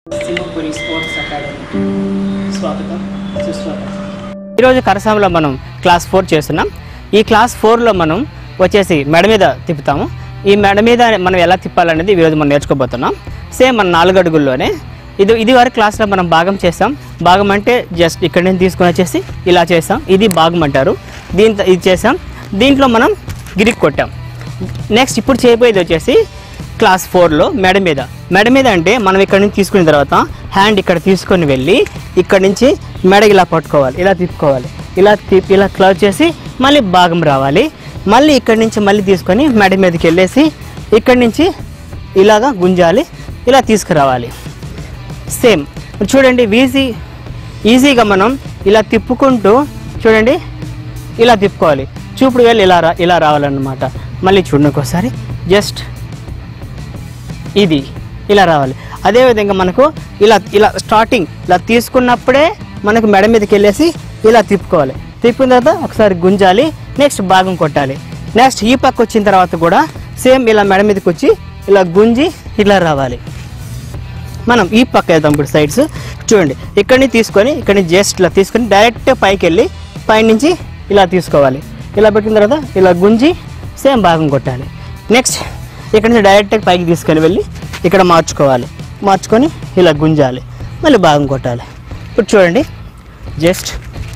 Simhapuri sports academy స్వాగతం సుస్వాగతం ఈరోజు కరసాంలో మనం క్లాస్ ఫోర్ చేస్తున్నాం ఈ క్లాస్ ఫోర్లో మనం వచ్చేసి మెడ మీద తిప్పుతాము ఈ మెడ మీద మనం ఎలా తిప్పాలనేది ఈరోజు మనం నేర్చుకోబోతున్నాం సేమ్ మన నాలుగు అడుగుల్లోనే ఇది ఇది వరకు క్లాస్లో మనం భాగం చేస్తాం భాగం అంటే జస్ట్ ఇక్కడ నుంచి తీసుకొని వచ్చేసి ఇలా చేస్తాం ఇది భాగం అంటారు దీంతో ఇది చేసాం దీంట్లో మనం గిరిక్ కొట్టాం నెక్స్ట్ ఇప్పుడు చేయబోయేది వచ్చేసి క్లాస్ ఫోర్లో మెడ మీద మెడ మీద అంటే మనం ఇక్కడ నుంచి తీసుకున్న తర్వాత హ్యాండ్ ఇక్కడ తీసుకొని వెళ్ళి ఇక్కడ నుంచి మెడ ఇలా పట్టుకోవాలి ఇలా తిప్పుకోవాలి ఇలా తిప్పి ఇలా క్లోజ్ చేసి మళ్ళీ భాగం రావాలి మళ్ళీ ఇక్కడ నుంచి మళ్ళీ తీసుకొని మెడ మీదకి వెళ్ళేసి ఇక్కడి నుంచి ఇలాగా గుంజాలి ఇలా తీసుకురావాలి సేమ్ చూడండి ఈజీ ఈజీగా మనం ఇలా తిప్పుకుంటూ చూడండి ఇలా తిప్పుకోవాలి చూపుడు వేలు ఇలా రా ఇలా రావాలన్నమాట మళ్ళీ చూడండి ఒకసారి జస్ట్ ఇది ఇలా రావాలి అదేవిధంగా మనకు ఇలా ఇలా స్టార్టింగ్ ఇలా తీసుకున్నప్పుడే మనకు మెడ మీదకి వెళ్ళేసి ఇలా తిప్పుకోవాలి తిప్పిన తర్వాత ఒకసారి గుంజాలి నెక్స్ట్ భాగం కొట్టాలి నెక్స్ట్ ఈ పక్క వచ్చిన తర్వాత కూడా సేమ్ ఇలా మెడ మీదకి వచ్చి ఇలా గుంజి ఇలా రావాలి మనం ఈ పక్క వెళ్దాం ఇప్పుడు సైడ్స్ చూడండి ఇక్కడి నుంచి తీసుకొని ఇక్కడి నుంచి జస్ట్ ఇలా తీసుకొని డైరెక్ట్ పైకి వెళ్ళి పైనుంచి ఇలా తీసుకోవాలి ఇలా పెట్టిన తర్వాత ఇలా గుంజి సేమ్ భాగం కొట్టాలి నెక్స్ట్ ఇక్కడ నుంచి డైరెక్ట్గా పైకి తీసుకొని వెళ్ళి ఇక్కడ మార్చుకోవాలి మార్చుకొని ఇలా గుంజాలి మళ్ళీ భాగం కొట్టాలి ఇప్పుడు చూడండి జస్ట్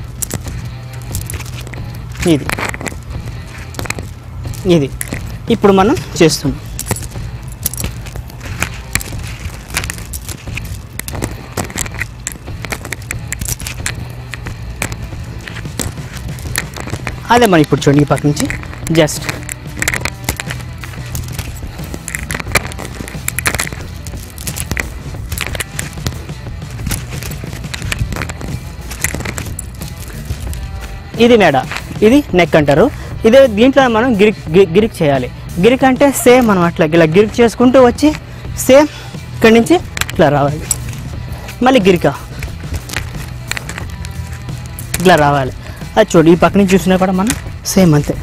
ఇది ఇది ఇప్పుడు మనం చేస్తున్నాం అదే మనం ఇప్పుడు చూడండి ఈ పక్క నుంచి జస్ట్ ఇది మెడ ఇది నెక్ అంటారు ఇదే దీంట్లో మనం గిరిక్ గి- గిరిక్ చేయాలి గిరిక్ అంటే సేమ్ మనం అట్లా ఇలా గిరిక్ చేసుకుంటూ వచ్చి సేమ్ ఇక్కడి నుంచి ఇట్లా రావాలి మళ్ళీ గిరిక ఇట్లా రావాలి అది చూడు ఈ పక్క నుంచి చూసినా కూడా మనం సేమ్ అంతే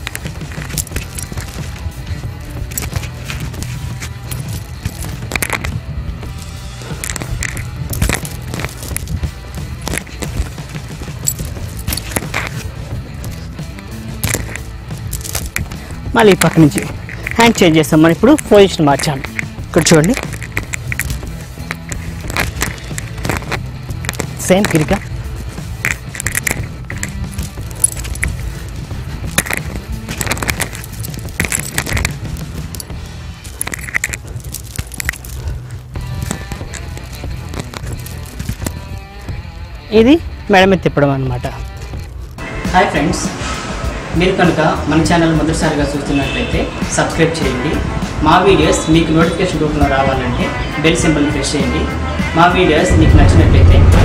మళ్ళీ ఈ పక్క నుంచి హ్యాండ్ చేంజ్ చేస్తాం మనం ఇప్పుడు పొజిషన్ మార్చాలి ఇక్కడ చూడండి సేమ్ గిరిక ఇది మెడ మీద తిప్పడం అనమాట హాయ్ ఫ్రెండ్స్ మీరు కనుక మన ఛానల్ మొదటిసారిగా చూస్తున్నట్లయితే సబ్స్క్రైబ్ చేయండి మా వీడియోస్ మీకు నోటిఫికేషన్ రూపంలో రావాలంటే బెల్ సింబల్ ప్రెస్ చేయండి మా వీడియోస్ మీకు నచ్చినట్లయితే